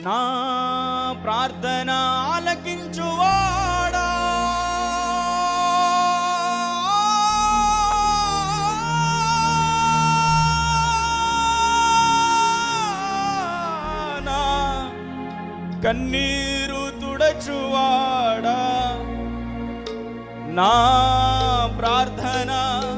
నా ప్రార్థన ఆలకించువాడా నా కన్నీరు తుడచువాడా నా ప్రార్థన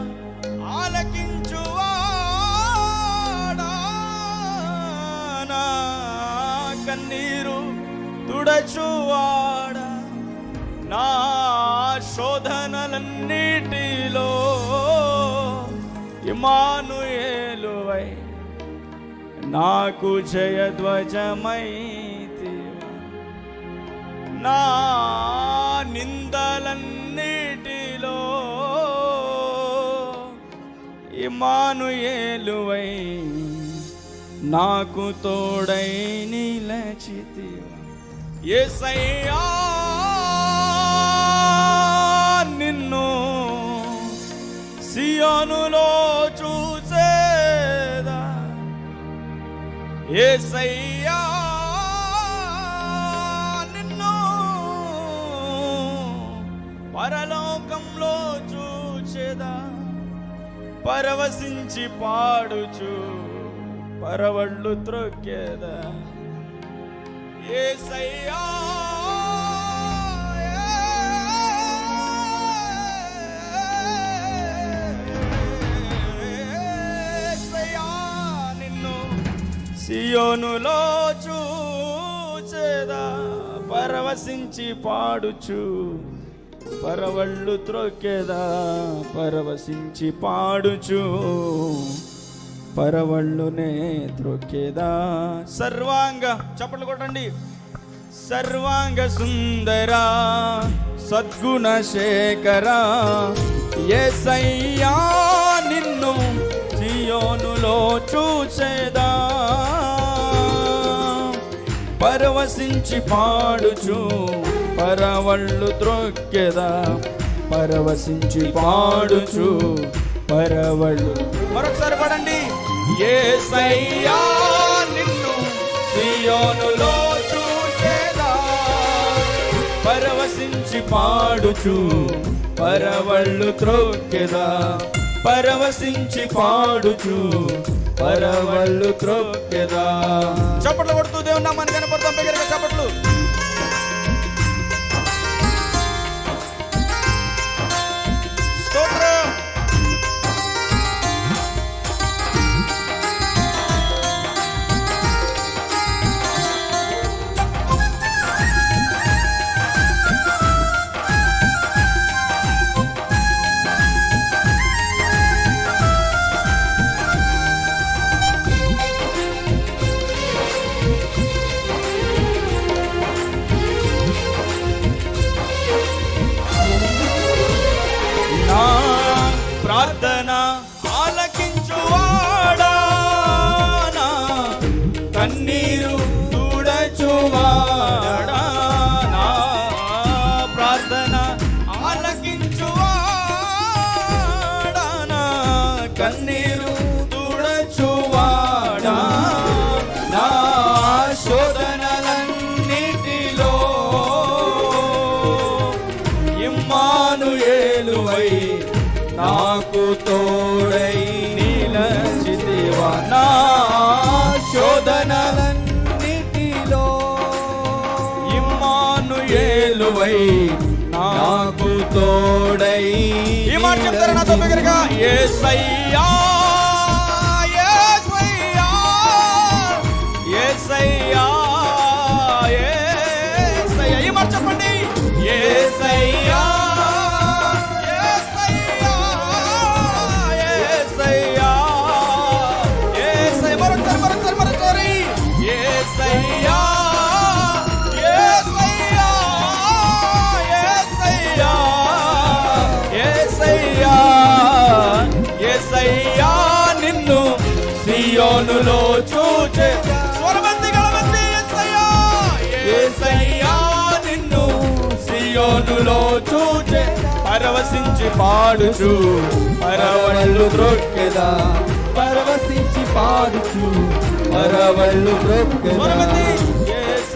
ఆలకించువాడా నా కన్నీరు తుడచువాడా నా శోధనలన్నిటిలో ఇమానుయేలువై నాకు జయధ్వజమైతి నా నిందలన్నిటిలో ఇమానుయేలువై నాకు తోడై నిలచితి ఏసయ్యా నిన్ను సియోనులో చూసేదా ఏసయ్యా నిన్ను పరలోకంలో చూచేదా పరవశించి పాడుచు పరవళ్ళు త్రొక్కేదా ఏసయ్యా ఏసయ్యా నిన్ను సియోనులో చూచేదా పరవశించి పాడుచు పరవళ్ళు త్రొక్కేదా పరవశించి పాడుచు పరవళ్ళునే త్రొక్కేదా సర్వాంగ చప్పట్లు కొట్టండి సర్వాంగ సుందరా సద్గుణ శేఖరా ఏసయ్యా నిన్ను సియోనులో చూసేదా పరవశించి పాడుచు పరవళ్ళు త్రొక్కెదా పరవశించి పాడుచు పరవళ్ళు మరొకసారి పడండి ఏసయ్యా నిన్ను సియోనులో చూచేదా పరవశించి పాడుచు పరవళ్ళు త్రొక్కెదా పరవశించి పాడుచు పరవళ్ళు త్రొక్కెదా చప్పట్లు కొడుతూ దేవుని నామాన్ని కనపడతాం దగ్గరగా చప్పట్లు స్తోత్రం నా ప్రార్థన ఆలకించువాడా నా కన్నీరు తుడచువాడా నా ప్రార్థన ఆలకించువాడా నా కన్నీరు తుడచువాడా నా శోధనలన్నిటిలో ఇమ్మానుయేలువై నాకు తోడై నిలచితివా నా శోధనలన్నిటిలో ఇమ్మానుయేలువై నాకు తోడై ఈ మాట చెప్తారా నాతో దగ్గరగా యేసయ్యా యేసయ్యా యేసయ్యా యేసయ్యా ఈ మాట చెప్పండి యేసయ్యా యేసయ్యా యేసయ్యా యేసయ్య మరొకసారి మరొకసారి మరొకసారి యేసయ్యా యేసయ్యా యేసయ్యా యేసయ్యా యేసయ్యా నిన్ను సియోనులో చూచే స్వరమంది గలమంది యేసయ్యా యేసయ్యా నిన్ను సియోనులో చూచే పరవశించి పాడుచు పరవళ్ళు త్రొక్కెదా పరవశించి పాడుచు పరవళ్ళు స్వరమంది బ్రొక్కెదా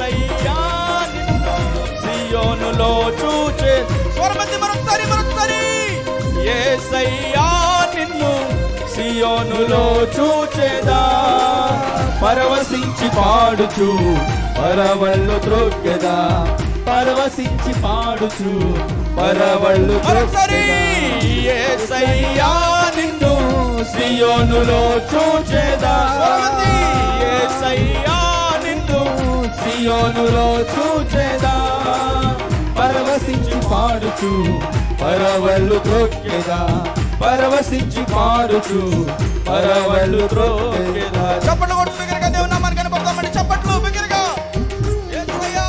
సియోనులో చూచే స్వరమంది మరొకసారి మరొకసారి ఏసయ్యా నిన్ను సియోనులో చూచేదా పరవశించి పాడుచు పరవళ్ళు త్రొక్కెదా పరవశించి పాడుచు పరవళ్ళు మరొకసారి ఏసయ్యా నిన్ను సియోనులో చూచేదా ఏసయ్యా నిన్ను సియోనులో చూచేదా పరవశించి పాడుచు పరవళ్ళు త్రొక్కెదా పరవశించి పాడుచు పరవళ్ళు త్రొక్కెదా చప్పట్లు కొట్టు బిగ్గరగా దేవుని నామాన్ని కనపడతామండి చప్పట్లు బిగ్గరగా యేసయ్యా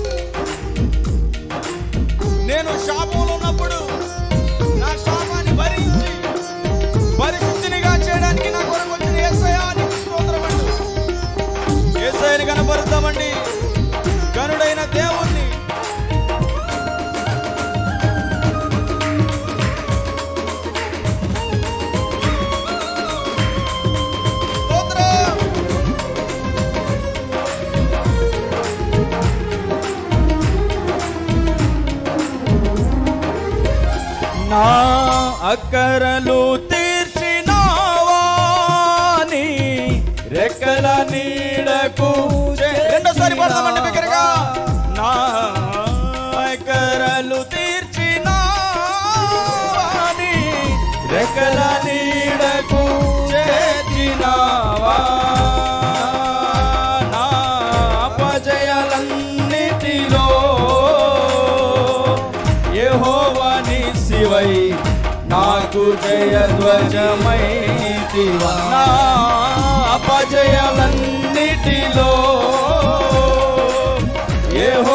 నేను శాపంలో ఉన్నప్పుడు నా శాపాన్ని భరించి పరిశుద్ధినిగా చేయడానికి నా కొరకు వచ్చిన యేసయ్యా నీకు స్తోత్రమండి యేసయ్యని కనపరుద్దామండి గనుడైన దేవుణ్ణి స్తోత్రం నా అక్కరలు తీర్చినావా నీ రెక్కల నీడకు చే- రెండోసారి పడదామండి బిగ్గరగా నా అక్కరలు తీర్చినావా నీ రెక్కల నీడకు చేర్చినావా నా అపజయాలన్నిటిలో యెహోవాని శివై నాకు జయధ్వజమై నా అపజయాలన్నిటిలో యెహోవా